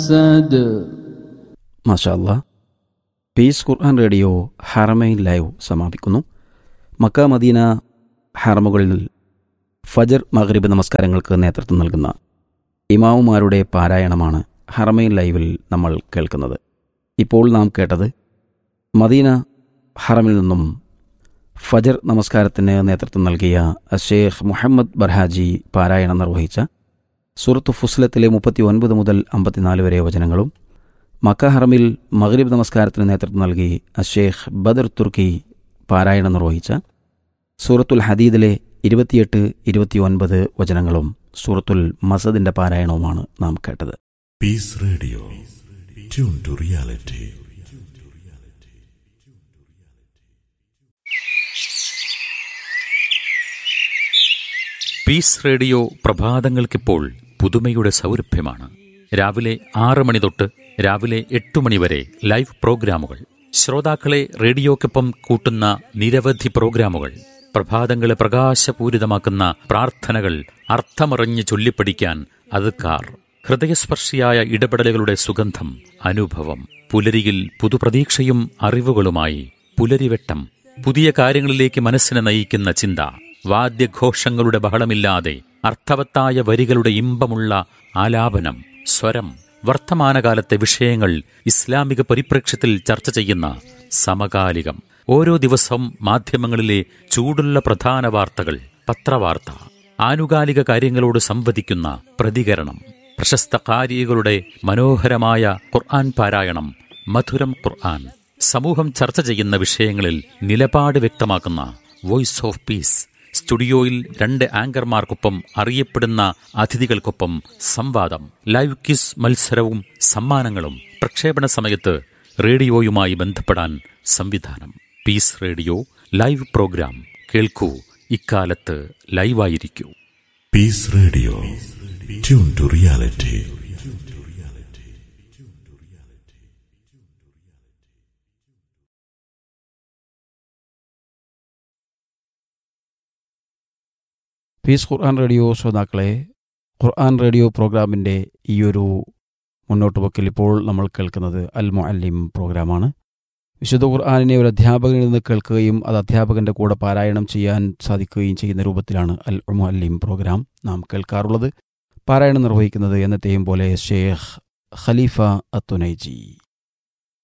ساد മാഷാല്ല peace Quran radio Haramain live സമാപിക്കുന്നു Mecca Medina ഹറമുകളിൽ ഫജർ മഗ്രിബ് നമസ്കാരങ്ങൾക്ക് നേതൃത്വം നൽകുന്ന ഇമാവുമാരുടെ പാരായണമാണ് ഹറമൈൻ ലൈവിൽ നമ്മൾ കേൾക്കുന്നത് ഇപ്പോൾ നാം കേട്ടത് മദീന ഹറമിൽ നിന്നും ഫജർ നമസ്കാരത്തിന് നേതൃത്വം നൽകിയ ഷേഖ് മുഹമ്മദ് ബർഹാജി പാരായണം നിർവഹിച്ച സൂറത്ത് ഫുസ്ലത്തിലെ മുപ്പത്തി ഒൻപത് മുതൽ അമ്പത്തിനാല് വരെ വചനങ്ങളും മക്ക ഹറമിൽ മഗ്രിബ് നമസ്കാരത്തിന് നേതൃത്വം നൽകി അഷേഖ് ബദർ തുർക്കി പാരായണം നിർവഹിച്ച സൂറത്തുൽ ഹദീദിലെ ഇരുപത്തിയെട്ട് ഇരുപത്തിയൊൻപത് വചനങ്ങളും സൂറത്തുൽ മസദിന്റെ പാരായണവുമാണ് നാം കേട്ടത് Peace Radio. Tune to reality. Peace radio പ്രഭാതങ്ങൾക്കിപ്പോൾ പുതുമയുടെ സൗരഭ്യമാണ് രാവിലെ ആറ് മണി തൊട്ട് രാവിലെ എട്ട് മണി വരെ ലൈവ് പ്രോഗ്രാമുകൾ ശ്രോതാക്കളെ റേഡിയോക്കൊപ്പം കൂട്ടുന്ന നിരവധി പ്രോഗ്രാമുകൾ പ്രഭാതങ്ങളെ പ്രകാശപൂരിതമാക്കുന്ന പ്രാർത്ഥനകൾ അർത്ഥമറിഞ്ഞ് ചൊല്ലിപ്പഠിക്കാൻ അതുക്കാർ ഹൃദയസ്പർശിയായ ഇടപെടലുകളുടെ സുഗന്ധം അനുഭവം പുലരിയിൽ പുതുപ്രതീക്ഷയും അറിവുകളുമായി പുലരിവെട്ടം പുതിയ കാര്യങ്ങളിലേക്ക് മനസ്സിനെ നയിക്കുന്ന ചിന്ത വാദ്യഘോഷങ്ങളുടെ ബഹളമില്ലാതെ അർത്ഥവത്തായ വരികളുടെ ഇമ്പമുള്ള ആലാപനം സ്വരം വർത്തമാനകാലത്തെ വിഷയങ്ങൾ ഇസ്ലാമിക പരിപ്രേക്ഷ്യത്തിൽ ചർച്ച ചെയ്യുന്ന സമകാലികം ഓരോ ദിവസവും മാധ്യമങ്ങളിലെ ചൂടുള്ള പ്രധാന വാർത്തകൾ പത്രവാർത്ത ആനുകാലിക കാര്യങ്ങളോട് സംവദിക്കുന്ന പ്രതികരണം പ്രശസ്ത കാരികളുടെ മനോഹരമായ ഖുർആൻ പാരായണം മധുരം ഖുർആൻ സമൂഹം ചർച്ച ചെയ്യുന്ന വിഷയങ്ങളിൽ നിലപാട് വ്യക്തമാക്കുന്ന വോയിസ് ഓഫ് പീസ് സ്റ്റുഡിയോയിൽ രണ്ട് ആങ്കർമാർക്കൊപ്പം അറിയപ്പെടുന്ന അതിഥികൾക്കൊപ്പം സംവാദം ലൈവ് ക്വിസ് മത്സരവും സമ്മാനങ്ങളും പ്രക്ഷേപണ സമയത്ത് റേഡിയോയുമായി ബന്ധപ്പെടാൻ സംവിധാനം പീസ് റേഡിയോ ലൈവ് പ്രോഗ്രാം കേൾക്കൂ ഇക്കാലത്ത് ലൈവായിരിക്കൂ Peace Radio. Tune to reality. Peace Quran radio ശ്രോതാക്കളെ ഖുർആൻ റേഡിയോ പ്രോഗ്രാമിൻ്റെ ഈയൊരു മുന്നോട്ട് പോക്കിൽ ഇപ്പോൾ നമ്മൾ കേൾക്കുന്നത് അൽ മുഅല്ലിം പ്രോഗ്രാമാണ് വിശുദ്ധ ഖുർആാനിനെ ഒരു അധ്യാപകനിൽ നിന്ന് കേൾക്കുകയും അത് അധ്യാപകൻ്റെ കൂടെ പാരായണം ചെയ്യാൻ സാധിക്കുകയും ചെയ്യുന്ന രൂപത്തിലാണ് അൽ മുഅല്ലിം പ്രോഗ്രാം നാം കേൾക്കാറുള്ളത് പാരായണം നിർവഹിക്കുന്നത് എന്നത്തെയും പോലെ ഷേഖ് ഖലീഫ അത്തുനൈജി